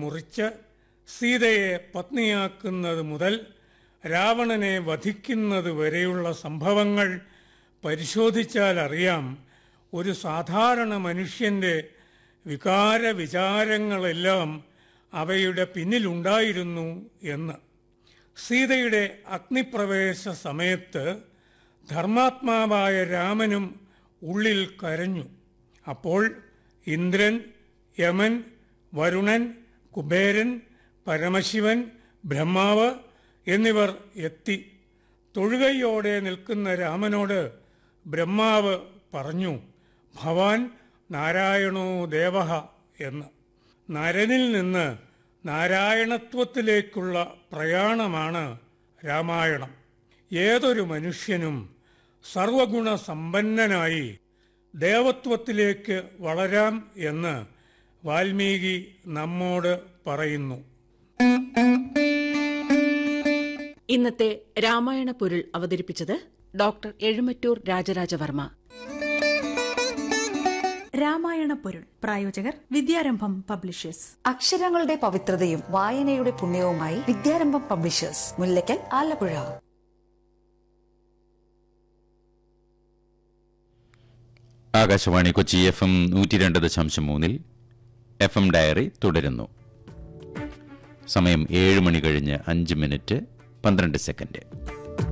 മുറിച്ച് സീതയെ പത്നിയാക്കുന്നത് മുതൽ രാവണനെ വധിക്കുന്നത് വരെയുള്ള സംഭവങ്ങൾ പരിശോധിച്ചാൽ അറിയാം ഒരു സാധാരണ മനുഷ്യന്റെ വികാര വിചാരങ്ങളെല്ലാം അവയുടെ പിന്നിലുണ്ടായിരുന്നു എന്ന് സീതയുടെ അഗ്നിപ്രവേശ സമയത്ത് ധർമാത്മാവായ രാമനും ഉള്ളിൽ കരഞ്ഞു അപ്പോൾ ഇന്ദ്രൻ യമൻ വരുണൻ കുബേരൻ പരമശിവൻ ബ്രഹ്മാവ് എന്നിവർ എത്തി തൊഴുകയോടെ നിൽക്കുന്ന രാമനോട് ബ്രഹ്മാവ് പറഞ്ഞു ഭവാൻ നാരായണോ ദേവഹ എന്ന് നരനിൽ നിന്ന് നാരായണത്വത്തിലേക്കുള്ള പ്രയാണമാണ് രാമായണം ഏതൊരു മനുഷ്യനും സർവഗുണ സമ്പന്നനായി ദേവത്വത്തിലേക്ക് വളരാം എന്ന് വാൽമീകി നമ്മോട് പറയുന്നു ഇന്നത്തെ രാമായണ പൊരുൾ അവതരിപ്പിച്ചത് ഡോക്ടർ എഴുമറ്റൂർ രാജരാജവർമ്മ രാമായണ പൊരുൾ പ്രായോജകർ വിദ്യാരംഭം പബ്ലിഷേഴ്സ് അക്ഷരങ്ങളുടെ പവിത്രതയും വായനയുടെ പുണ്യവുമായി Vidyarambham publishers Mullakkal Alappuzha Akashvani Kochi F M നൂറ്റി രണ്ട് ദശാംശം മൂന്നിൽ എഫ് എം ഡയറി തുടരുന്നു സമയം ഏഴ് മണി കഴിഞ്ഞ് അഞ്ച് മിനിറ്റ് പന്ത്രണ്ട് സെക്കൻഡ്